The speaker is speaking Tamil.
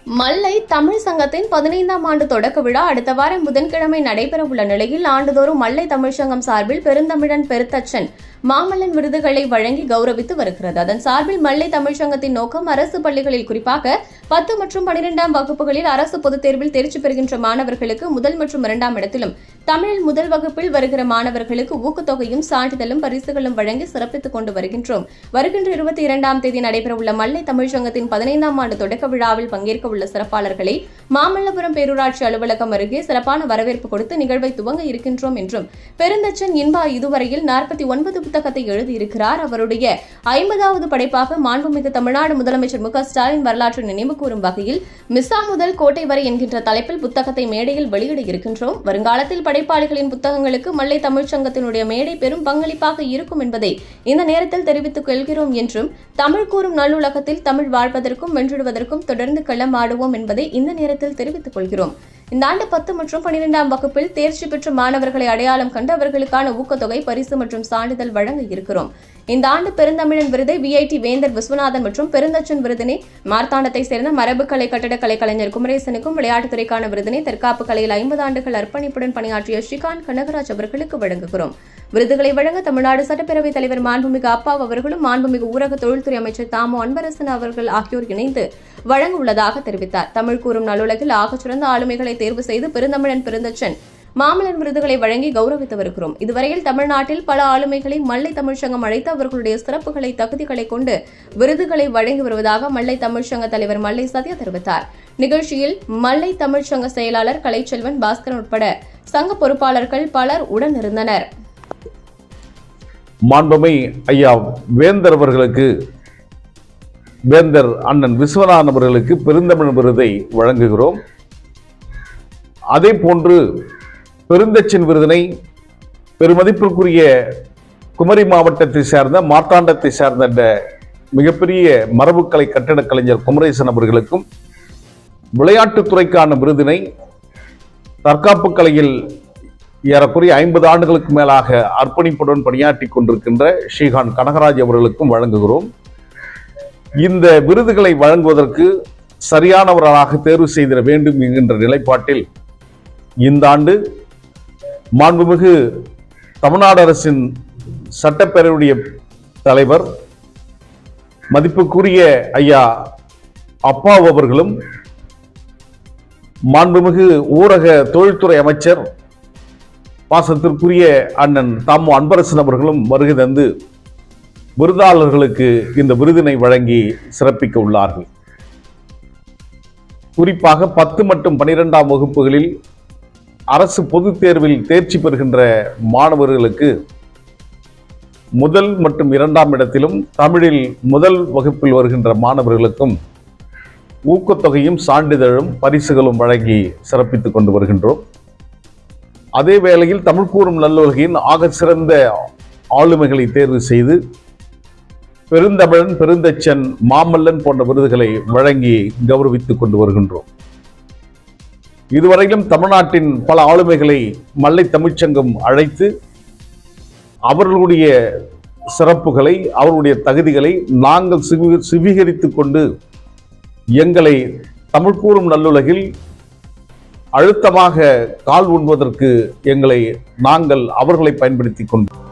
மல்லை தமிழ் சங்கத்தின் பதினைந்தாம் ஆண்டு தொடக்க விழா அடுத்த வாரம் புதன்கிழமை நடைபெறவுள்ள நிலையில் ஆண்டுதோறும் மல்லை தமிழ்ச் சங்கம் சார்பில் பெருந்தமிழன் பெருத்தச்சன் மாமல்லன் விருதுகளை வழங்கி கௌரவித்து வருகிறது அதன் சார்பில் மல்லை தமிழ்ச் சங்கத்தின் நோக்கம் அரசு பள்ளிகளில் குறிப்பாக பத்து மற்றும் பனிரெண்டாம் வகுப்புகளில் அரசு பொதுத் தேர்வில் தேர்ச்சி பெறுகின்ற மாணவர்களுக்கு முதல் மற்றும் இரண்டாம் இடத்திலும் தமிழில் முதல் வகுப்பில் வருகிற மாணவர்களுக்கு ஊக்கத்தொகையும் சான்றிதழும் பரிசுகளும் வழங்கி சிறப்பித்துக் கொண்டு வருகின்றோம் வருகின்ற இருபத்தி இரண்டாம் தேதி நடைபெறவுள்ள மல்லை தமிழ்ச் சங்கத்தின் பதினைந்தாம் ஆண்டு தொடக்க விழாவில் பங்கேற்க உள்ள சிறப்பாளர்களை மாமல்லபுரம் பேரூராட்சி அலுவலகம் அருகே சிறப்பான வரவேற்பு கொடுத்து நிகழ்வை துவங்க இருக்கின்றோம் என்றும் பெருந்தச்சன் இன்பா இதுவரையில் நாற்பத்தி ஒன்பது புத்தகத்தை எழுதியிருக்கிறார் அவருடைய ஐம்பதாவது படைப்பாக மாண்புமிகு தமிழ்நாடு முதலமைச்சர் மு க ஸ்டாலின் வரலாற்று நினைவு கூறும் வகையில் மிஸ்ஸா முதல் கோட்டை வரை என்கின்ற தலைப்பில் புத்தகத்தை மேடையில் வெளியிட இருக்கின்றோம் வருங்காலத்தில் படைப்பாளிகளின் புத்தகங்களுக்கு மல்லை தமிழ்ச் சங்கத்தினுடைய மேடை பெரும் பங்களிப்பாக இருக்கும் என்பதை இந்த நேரத்தில் தெரிவித்துக் கொள்கிறோம் என்றும் தமிழ் கூறும் நல்லுலகத்தில் தமிழ் வாழ்வதற்கும் வென்றிடுவதற்கும் தொடர்ந்து களமாடுவோம் என்பதை இந்த நேரத்தில் தெரிவித்துக் கொள்கிறோம் இந்த ஆண்டு பத்து மற்றும் பனிரெண்டாம் வகுப்பில் தேர்ச்சி பெற்ற மாணவர்களை அடையாளம் கண்டு அவர்களுக்கான ஊக்கத்தொகை பரிசு மற்றும் சான்றிதழ் வழங்க இருக்கிறோம் இந்த ஆண்டு பெருந்தமிழன் விருதை விஐடி வேந்தர் விஸ்வநாதன் மற்றும் பெருந்தச்சன் விருதினை மார்த்தாண்டத்தை சேர்ந்த மரபுக்கலை கட்டடக்கலை கலைஞர் குமரேசனுக்கும் விளையாட்டுத்துறைக்கான விருதினை தற்காப்பு கலையில் ஐம்பது ஆண்டுகள் அர்ப்பணிப்புடன் பணியாற்றிய ஸ்ரீகாந்த் கனகராஜ் அவர்களுக்கு வழங்குகிறோம் விருதுகளை வழங்க தமிழ்நாடு சட்டப்பேரவைத் தலைவர் மாண்புமிகு அப்பாவு அவர்களும் மாண்புமிகு ஊரக தொழில்துறை அமைச்சர் தாமோ அன்பரசன் அவர்கள் ஆகியோர் இணைந்து வழங்க உள்ளதாக தெரிவித்தார் தமிழ் கூறும் நல்லுலகில் ஆகச்சிறந்த ஆளுமைகளை தேர்வு செய்து பெருந்தமிழன் பெருந்தச்சன் மாமல்லன் விருதுகளை வழங்கி கௌரவித்து வருகிறோம் இதுவரையில் தமிழ்நாட்டில் பல ஆளுமைகளை மல்லை தமிழ்ச்சங்கம் அழைத்து அவர்களுடைய சிறப்புகளை தகுதிகளை கொண்டு விருதுகளை வழங்கி வருவதாக மல்லை தமிழ்ச்சங்க தலைவர் மல்லை சத்யா தெரிவித்தார் நிகழ்ச்சியில் மல்லை தமிழ்ச்சங்க செயலாளர் கலைச்செல்வன் பாஸ்கரன் உட்பட சங்க பொறுப்பாளர்கள் பலர் உடனிருந்தனர் மாண்புமை ஐயா வேந்தர் அவர்களுக்கு வேந்தர் அண்ணன் விஸ்வநாதன் அவர்களுக்கு பெருந்தமிழ் விருதை வழங்குகிறோம் அதே போன்று பெருந்தச்சின் விருதினை பெருமதிப்பிற்குரிய குமரி மாவட்டத்தை சேர்ந்த மார்த்தாண்டத்தை சேர்ந்த இந்த மிகப்பெரிய மரபுக்கலை கட்டிடக் கலைஞர் குமரேசன் அவர்களுக்கும் விளையாட்டுத்துறைக்கான விருதினை தற்காப்பு கலையில் ஏறக்குறைய ஐம்பது ஆண்டுகளுக்கு மேலாக அர்ப்பணிப்புடன் பணியாற்றி கொண்டிருக்கின்ற ஸ்ரீகாந்த் கனகராஜ் அவர்களுக்கும் வழங்குகிறோம் இந்த விருதுகளை வழங்குவதற்கு சரியானவர்களாக தேர்வு செய்திட வேண்டும் என்கின்ற நிலைப்பாட்டில் இந்த ஆண்டு மாண்புமிகு தமிழ்நாடு அரசின் சட்டப்பேரவையுடைய தலைவர் மதிப்புக்குரிய ஐயா அப்பாவு அவர்களும் மாண்புமிகு ஊரக தொழில்துறை அமைச்சர் பாசத்திற்குரிய அண்ணன் தாமு அன்பரசன் அவர்களும் வருகை தந்து விருதாளர்களுக்கு இந்த விருதினை வழங்கி சிறப்பிக்க உள்ளார்கள் குறிப்பாக பத்து மற்றும் பனிரெண்டாம் வகுப்புகளில் அரசு பொதுத் தேர்வில் தேர்ச்சி பெறுகின்ற மாணவர்களுக்கு முதல் மற்றும் இரண்டாம் இடத்திலும் தமிழில் முதல் வகுப்பில் வருகின்ற மாணவர்களுக்கும் ஊக்கத்தொகையும் சான்றிதழும் பரிசுகளும் வழங்கி சிறப்பித்துக் கொண்டு வருகின்றோம் அதே வேளையில் தமிழ் கூறும் நல்லுலகின் ஆக சிறந்த ஆளுமைகளை தேர்வு செய்து பெருந்தமிழன் பெருந்தச்சன் மாமல்லன் போன்ற விருதுகளை வழங்கி கௌரவித்துக் கொண்டு வருகின்றோம் இதுவரையிலும் தமிழ்நாட்டின் பல ஆளுமைகளை மல்லை தமிழ்ச்சங்கம் அழைத்து அவர்களுடைய சிறப்புகளை அவர்களுடைய தகுதிகளை நாங்கள் சிவி சிவீகரித்துக் கொண்டு எங்களை தமிழ் கூறும் நல்லுலகில் அழுத்தமாக கால் உண்பதற்கு எங்களை நாங்கள் அவர்களை பயன்படுத்தி கொண்டு